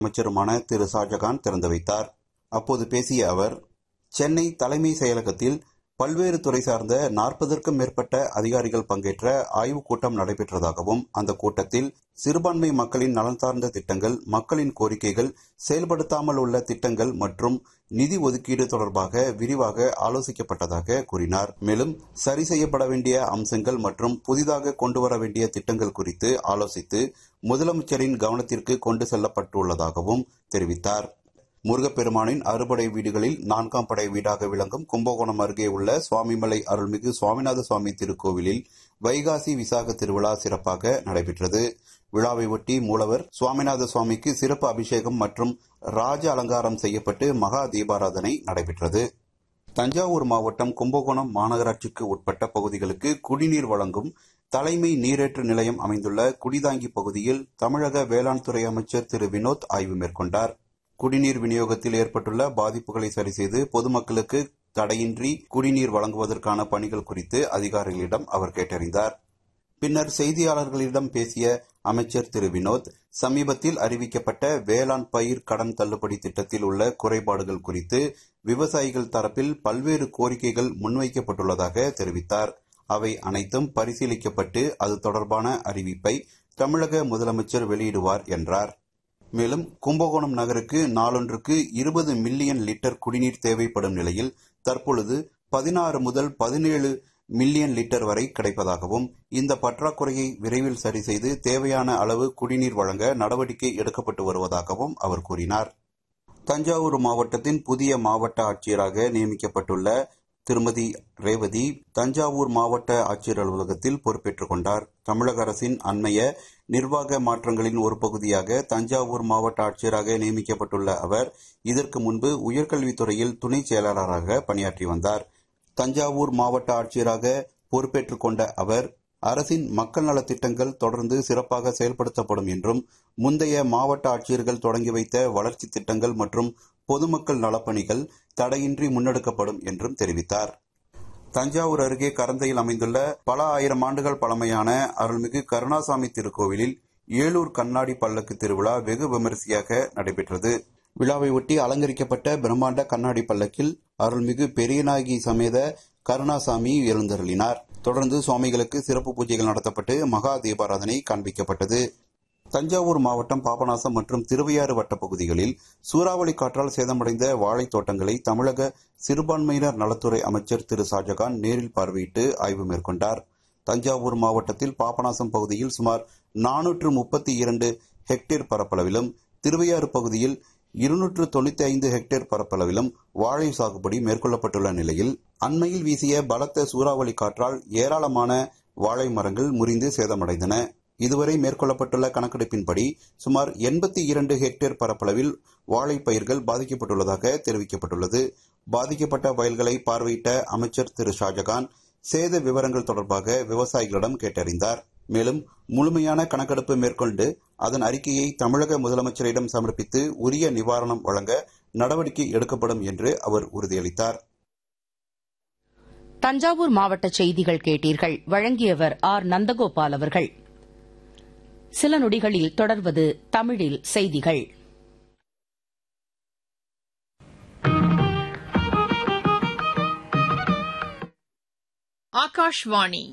அமைச்சருமான திரு ஷாஜகான் திறந்து வைத்தார் அப்போது பேசிய அவர் சென்னை தலைமை செயலகத்தில் பல்வேறு துறை சார்ந்த நாற்பதற்கும் மேற்பட்ட அதிகாரிகள் பங்கேற்ற ஆய்வுக் கூட்டம் நடைபெற்றதாகவும் அந்த கூட்டத்தில் சிறுபான்மை மக்களின் நலன் சார்ந்த திட்டங்கள் மக்களின் கோரிக்கைகள் செயல்படுத்தாமல் உள்ள திட்டங்கள் மற்றும் நிதி ஒதுக்கீடு தொடர்பாக விரிவாக ஆலோசிக்கப்பட்டதாக கூறினார் மேலும் சரி செய்யப்பட வேண்டிய அம்சங்கள் மற்றும் புதிதாக கொண்டுவர வேண்டிய திட்டங்கள் குறித்து ஆலோசித்து முதலமைச்சரின் கவனத்திற்கு கொண்டு செல்லப்பட்டுள்ளதாகவும் தெரிவித்தார் முருகப்பெருமானின் அறுபடை வீடுகளில் நான்காம் படை வீடாக விளங்கும் கும்பகோணம் அருகே உள்ள சுவாமிமலை அருள்மிகு சுவாமிநாத சுவாமி திருக்கோவிலில் வைகாசி விசாக திருவிழா சிறப்பாக நடைபெற்றது விழாவை ஒட்டி மூலவர் சுவாமிநாத சுவாமிக்கு சிறப்பு அபிஷேகம் மற்றும் ராஜ அலங்காரம் செய்யப்பட்டு மகா தீபாராதனை நடைபெற்றது தஞ்சாவூர் மாவட்டம் கும்பகோணம் மாநகராட்சிக்கு உட்பட்ட பகுதிகளுக்கு குடிநீர் வழங்கும் தலைமை நீரேற்று நிலையம் அமைந்துள்ள குடிதாங்கி பகுதியில் தமிழக வேளாண் துறை அமைச்சர் திரு வினோத் ஆய்வு மேற்கொண்டார் குடிநீர் விநியோகத்தில் ஏற்பட்டுள்ள பாதிப்புகளை சரிசெய்து பொதுமக்களுக்கு தடையின்றி குடிநீர் வழங்குவதற்கான பணிகள் குறித்து அதிகாரிகளிடம் அவர் கேட்டறிந்தார் பின்னர் செய்தியாளர்களிடம் பேசிய அமைச்சர் திரு வினோத் சமீபத்தில் அறிவிக்கப்பட்ட வேளாண் பயிர் கடன் தள்ளுபடி திட்டத்தில் உள்ள குறைபாடுகள் குறித்து விவசாயிகள் தரப்பில் பல்வேறு கோரிக்கைகள் முன்வைக்கப்பட்டுள்ளதாக தெரிவித்தார் அவை அனைத்தும் பரிசீலிக்கப்பட்டு அது தொடர்பான அறிவிப்பை தமிழக முதலமைச்சர் வெளியிடுவார் என்றார் மேலும் கும்பகோணம் நகருக்கு நாளொன்றுக்கு இருபது மில்லியன் லிட்டர் குடிநீர் தேவைப்படும் நிலையில் தற்பொழுது பதினாறு முதல் பதினேழு மில்லியன் லிட்டர் வரை கிடைப்பதாகவும் இந்த பற்றாக்குறையை விரைவில் சரி செய்து தேவையான அளவு குடிநீர் வழங்க நடவடிக்கை எடுக்கப்பட்டு வருவதாகவும் அவர் கூறினார் தஞ்சாவூர் மாவட்டத்தின் புதிய மாவட்ட ஆட்சியராக நியமிக்கப்பட்டுள்ள திருமதி ரேவதி தஞ்சாவூர் மாவட்ட ஆட்சியர் அலுவலகத்தில் பொறுப்பேற்றுக் கொண்டார் தமிழக அரசின் அண்மைய நிர்வாக மாற்றங்களின் ஒரு பகுதியாக தஞ்சாவூர் மாவட்ட ஆட்சியராக நியமிக்கப்பட்டுள்ள அவர் இதற்கு முன்பு உயர்கல்வித்துறையில் துணை செயலாளராக பணியாற்றி வந்தார் தஞ்சாவூர் மாவட்ட ஆட்சியராக பொறுப்பேற்றுக் கொண்ட அவர் அரசின் மக்கள் நலத் திட்டங்கள் தொடர்ந்து சிறப்பாக செயல்படுத்தப்படும் என்றும் முந்தைய மாவட்ட ஆட்சியர்கள் தொடங்கி வைத்த வளர்ச்சி திட்டங்கள் மற்றும் பொதுமக்கள் நலப்பணிகள் தடையின்றி முன்னெடுக்கப்படும் என்றும் தெரிவித்தார் தஞ்சாவூர் அருகே கரந்தையில் அமைந்துள்ள பல ஆயிரம் ஆண்டுகள் பழமையான அருள்மிகு கருணாசாமி திருக்கோவிலில் ஏலூர் கண்ணாடி பல்லக்கு திருவிழா வெகு விமரிசையாக நடைபெற்றது விழாவை ஒட்டி அலங்கரிக்கப்பட்ட பிரம்மாண்ட கண்ணாடி பல்லக்கில் அருள்மிகு பெரியநாயகி சமேத கருணாசாமி எழுந்தருளினார் தொடர்ந்து சுவாமிகளுக்கு சிறப்பு பூஜைகள் நடத்தப்பட்டு மகா தீபாராதனை காண்பிக்கப்பட்டது தஞ்சாவூர் மாவட்டம் பாபநாசம் மற்றும் திருவையாறு வட்ட பகுதிகளில் சூறாவளி காற்றால் சேதமடைந்த வாழைத் தோட்டங்களை தமிழக சிறுபான்மையினர் நலத்துறை அமைச்சர் திரு ஷாஜகான் நேரில் பார்வையிட்டு ஆய்வு மேற்கொண்டார் தஞ்சாவூர் மாவட்டத்தில் பாபநாசம் பகுதியில் சுமார் நானூற்று முப்பத்தி இரண்டு ஹெக்டேர் பரப்பளவிலும் திருவையாறு பகுதியில் இருநூற்று தொண்ணூத்தி ஐந்து ஹெக்டேர் பரப்பளவிலும் வாழை சாகுபடி மேற்கொள்ளப்பட்டுள்ள நிலையில் அண்மையில் வீசிய பலத்த சூறாவளி காற்றால் ஏராளமான வாழை மரங்கள் முறிந்து சேதமடைந்தன இதுவரை மேற்கொள்ளப்பட்டுள்ள கணக்கெடுப்பின்படி சுமார் எண்பத்தி இரண்டு ஹெக்டேர் பரப்பளவில் வாழை பயிர்கள் பாதிக்கப்பட்டுள்ளதாக தெரிவிக்கப்பட்டுள்ளது பாதிக்கப்பட்ட வயல்களை பார்வையிட்ட அமைச்சர் திரு ஷாஜகான் சேத விவரங்கள் தொடர்பாக விவசாயிகளிடம் கேட்டறிந்தார் மேலும் முழுமையான கணக்கெடுப்பு மேற்கொண்டு அதன் அறிக்கையை தமிழக முதலமைச்சரிடம் சமர்ப்பித்து உரிய நிவாரணம் வழங்க நடவடிக்கை எடுக்கப்படும் என்று அவர் உறுதியளித்தார் தஞ்சாவூர் மாவட்ட செய்திகள் கேட்டீர்கள் வழங்கியவர் ஆர் நந்தகோபால் அவர்கள் சில நொடிகளில் தொடர்வது தமிழில் செய்திகள் ஆகாஷ்வாணி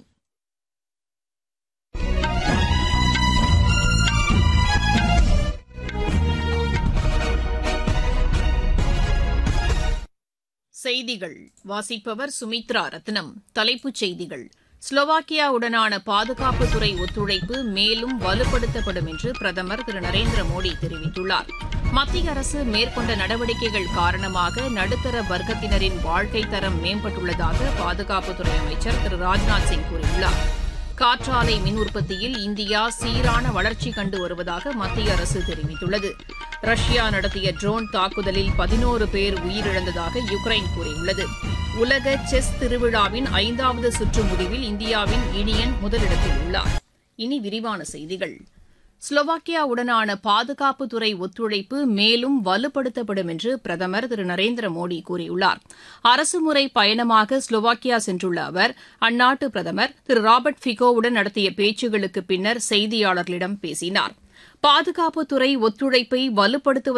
செய்திகள் வாசிப்பவர் சுமித்ரா ரத்னம் தலைப்புச் செய்திகள் ஸ்லோவாக்கியாவுடனான பாதுகாப்புத்துறை ஒத்துழைப்பு மேலும் வலுப்படுத்தப்படும் என்று பிரதமர் திரு நரேந்திர மோடி தெரிவித்துள்ளார் மத்திய அரசு மேற்கொண்ட நடவடிக்கைகள் காரணமாக நடுத்தர வர்க்கத்தினரின் வாழ்க்கை தரம் மேம்பட்டுள்ளதாக பாதுகாப்புத்துறை அமைச்சர் திரு ராஜ்நாத் சிங் கூறியுள்ளார் காற்றாலை மின் உற்பத்தியில் இந்தியா சீரான வளர்ச்சி கண்டு வருவதாக மத்திய அரசு தெரிவித்துள்ளது ரஷ்யா நடத்திய ட்ரோன் தாக்குதலில் பதினோரு பேர் உயிரிழந்ததாக யுக்ரைன் கூறியுள்ளது உலக செஸ் திருவிழாவின் ஐந்தாவது சுற்று முடிவில் இந்தியாவின் இனியன் முதலிடத்தில் உள்ளார் இனி விரிவான செய்திகள் ஸ்லோவாக்கியாவுடனான பாதுகாப்புத்துறை ஒத்துழைப்பு மேலும் வலுப்படுத்தப்படும் என்று பிரதமர் திரு நரேந்திர மோடி கூறியுள்ளார் அரசுமுறை பயணமாக ஸ்லோவாக்கியா சென்றுள்ள அவர் அந்நாட்டு பிரதமர் திரு ராபர்ட் ஃபிகோவுடன் நடத்திய பேச்சுகளுக்கு பின்னர் செய்தியாளர்களிடம் பேசினார் பாதுகாப்புத்துறை ஒத்துழைப்பை வலுப்படுத்துவது